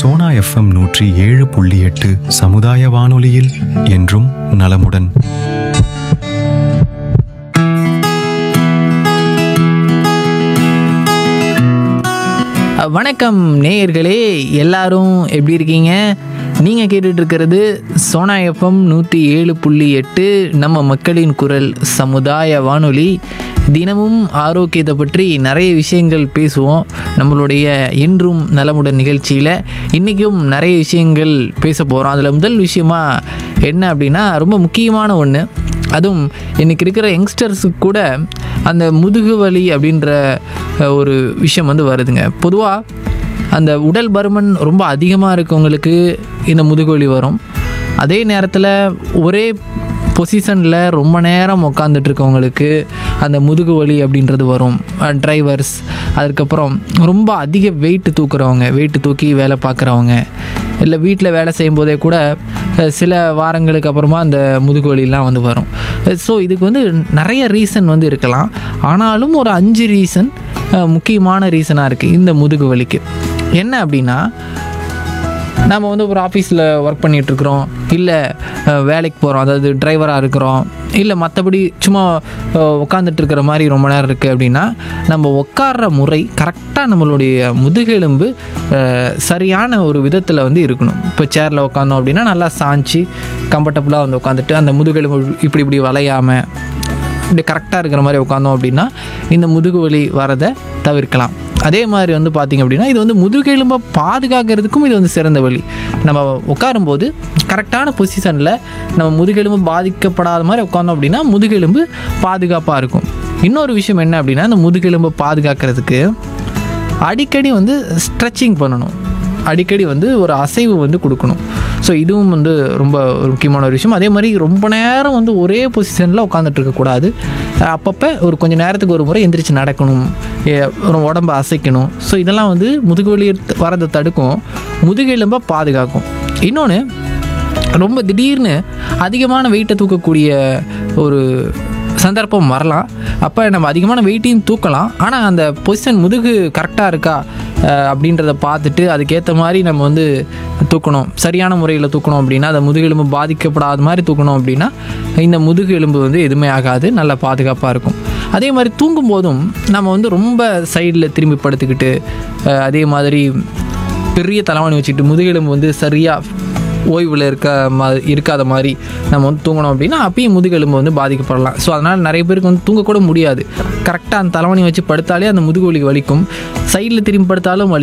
Sona FM நூற்றி ஏழு புள்ளி எட்டு சமுதாய வானொலியில் என்றும் நலமுடன் வணக்கம் நேயர்களே எல்லாரும் எப்படி இருக்கீங்க நீங்கள் கேட்டுட்டு இருக்கிறது சோனா எஃப்எம் நூற்றி ஏழு புள்ளி எட்டு நம்ம மக்களின் குரல் சமுதாய வானொலி தினமும் ஆரோக்கியத்தை பற்றி நிறைய விஷயங்கள் பேசுவோம் நம்மளுடைய என்றும் நலமுடன் நிகழ்ச்சியில் இன்றைக்கும் நிறைய விஷயங்கள் பேச போகிறோம் அதில் முதல் விஷயமா என்ன அப்படின்னா ரொம்ப முக்கியமான ஒன்று அதுவும் இன்னைக்கு இருக்கிற யங்ஸ்டர்ஸுக்கு கூட அந்த முதுகு வலி அப்படின்ற அஹ், ஒரு விஷயம் வந்து வருதுங்க பொதுவாக அந்த உடல் பருமன் ரொம்ப அதிகமாக இருக்கவங்களுக்கு இந்த முதுகு வலி வரும் அதே நேரத்தில் ஒரே பொசிஷனில் ரொம்ப நேரம் உட்காந்துட்டு இருக்கவங்களுக்கு அந்த முதுகு வலி அப்படின்றது வரும் டிரைவர்ஸ் அதுக்கப்புறம் ரொம்ப அதிக வெயிட் தூக்குறவங்க வெயிட் தூக்கி வேலை பார்க்குறவங்க இல்லை வீட்டில் வேலை செய்யும் போதே கூட அஹ், சில வாரங்களுக்கு அப்புறமா அந்த முதுகு வலிலாம் வந்து வரும் ஸோ இதுக்கு வந்து நிறைய ரீசன் வந்து இருக்கலாம் ஆனாலும் ஒரு அஞ்சு ரீசன் முக்கியமான ரீசனாக இருக்குது இந்த முதுகு வலிக்கு என்ன அப்படின்னா நம்ம வந்து ஒரு ஆஃபீஸில் ஒர்க் பண்ணிகிட்ருக்குறோம் இல்லை வேலைக்கு போகிறோம் அதாவது டிரைவராக இருக்கிறோம் இல்லை மற்றபடி சும்மா உட்காந்துட்டு இருக்கிற மாதிரி ரொம்ப நேரம் இருக்குது அப்படின்னா நம்ம உட்கார்ற முறை கரெக்டாக நம்மளுடைய முதுகெலும்பு அஹ், சரியான ஒரு விதத்தில் வந்து இருக்கணும் இப்போ சேரில் உட்காந்தோம் அப்படின்னா நல்லா சாஞ்சு கம்ஃபர்டபுளாக வந்து உட்காந்துட்டு அந்த முதுகெலும்பு இப்படி இப்படி வளையாமல் இப்படி கரெக்டாக இருக்கிற மாதிரி உட்காந்தோம் அப்படின்னா இந்த முதுகு வலி வரதை தவிர்க்கலாம் அதே மாதிரி வந்து பார்த்திங்க அப்படின்னா இது வந்து முதுகெலும்பை பாதுகாக்கிறதுக்கும் இது வந்து சிறந்த வழி நம்ம உட்காரும்போது கரெக்டான பொசிஷனில் நம்ம முதுகெலும்பு பாதிக்கப்படாத மாதிரி உட்காந்தோம் அப்படின்னா முதுகெலும்பு பாதுகாப்பாக இருக்கும் இன்னொரு விஷயம் என்ன அப்படின்னா இந்த முதுகெலும்பை பாதுகாக்கிறதுக்கு அடிக்கடி வந்து ஸ்ட்ரெச்சிங் பண்ணணும் அடிக்கடி வந்து ஒரு அசைவு வந்து கொடுக்கணும் ஸோ இதுவும் வந்து ரொம்ப ஒரு முக்கியமான ஒரு விஷயம் அதே மாதிரி ரொம்ப நேரம் வந்து ஒரே பொசிஷனில் உட்காந்துட்டு இருக்கக்கூடாது அப்பப்போ ஒரு கொஞ்சம் நேரத்துக்கு ஒரு முறை எந்திரிச்சு நடக்கணும் ஏ- ஒரு உடம்ப அசைக்கணும் ஸோ இதெல்லாம் வந்து முதுகுவலி வரதை தடுக்கும் முதுகெலும்பை பாதுகாக்கும் இன்னொன்று ரொம்ப திடீர்னு அதிகமான வெயிட்டை தூக்கக்கூடிய ஒரு சந்தர்ப்பம் வரலாம் அப்போ நம்ம அதிகமான வெயிட்டையும் தூக்கலாம் ஆனால் அந்த பொசிஷன் முதுகு கரெக்டாக இருக்கா அஹ், அப்படின்றத பார்த்துட்டு அதுக்கேற்ற மாதிரி நம்ம வந்து தூக்கணும் சரியான முறையில் தூக்கணும் அப்படின்னா அந்த முதுகெலும்பு பாதிக்கப்படாத மாதிரி தூக்கணும் அப்படின்னா இந்த முதுகு எலும்பு வந்து எதுவுமே ஆகாது நல்ல பாதுகாப்பாக இருக்கும் அதே மாதிரி தூங்கும்போதும் நம்ம வந்து ரொம்ப சைடில் திரும்பி படுத்துக்கிட்டு அஹ், அதே மாதிரி பெரிய தலைவாணி வச்சுக்கிட்டு முதுகெலும்பு வந்து சரியாக ஓய்வில் இருக்க மா இருக்காத மாதிரி நம்ம வந்து தூங்கணும் அப்படின்னா அப்பயும் முதுகெலும்பு வந்து பாதிக்கப்படலாம் ஸோ அதனால் நிறைய பேருக்கு வந்து தூங்கக்கூட முடியாது கரெக்டாக அந்த தலைவணி வச்சு படுத்தாலே அந்த முதுகு வலி வலிக்கும் சைடில் திரும்பி படுத்தாலும் வலி